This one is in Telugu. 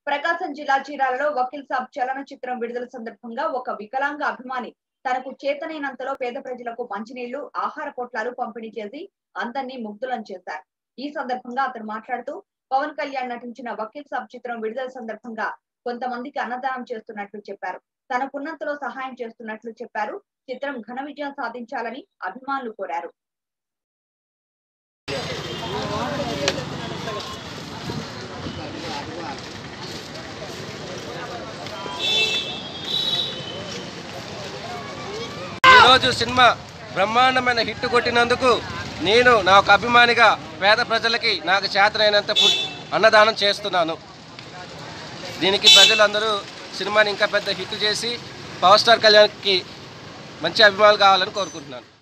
ప్రకాశం జిల్లా చీరాలలో వకీల్ సాబ్ చలనచిత్రం విడుదల సందర్భంగా ఒక వికలాంగ అభిమాని తనకు చేతనైనంతలో పేద ప్రజలకు మంచినీళ్లు ఆహార పొట్లాలు పంపిణీ చేసి అందరినీ ముగ్ధులను చేశారు ఈ సందర్భంగా అతను మాట్లాడుతూ పవన్ కళ్యాణ్ నటించిన వకీల్ సాబ్ చిత్రం విడుదల సందర్భంగా కొంతమందికి అన్నదానం చేస్తున్నట్లు చెప్పారు తనకున్నంతలో సహాయం చేస్తున్నట్లు చెప్పారు చిత్రం ఘన విజయం సాధించాలని అభిమానులు కోరారు ఈరోజు సినిమా బ్రహ్మాండమైన హిట్ కొట్టినందుకు నేను నా ఒక అభిమానిగా పేద ప్రజలకి నాకు చేతనైనంత ఫుడ్ అన్నదానం చేస్తున్నాను దీనికి ప్రజలందరూ సినిమాని ఇంకా పెద్ద హిట్ చేసి పవర్ స్టార్ కళ్యాణ్కి మంచి అభిమానులు కావాలని కోరుకుంటున్నాను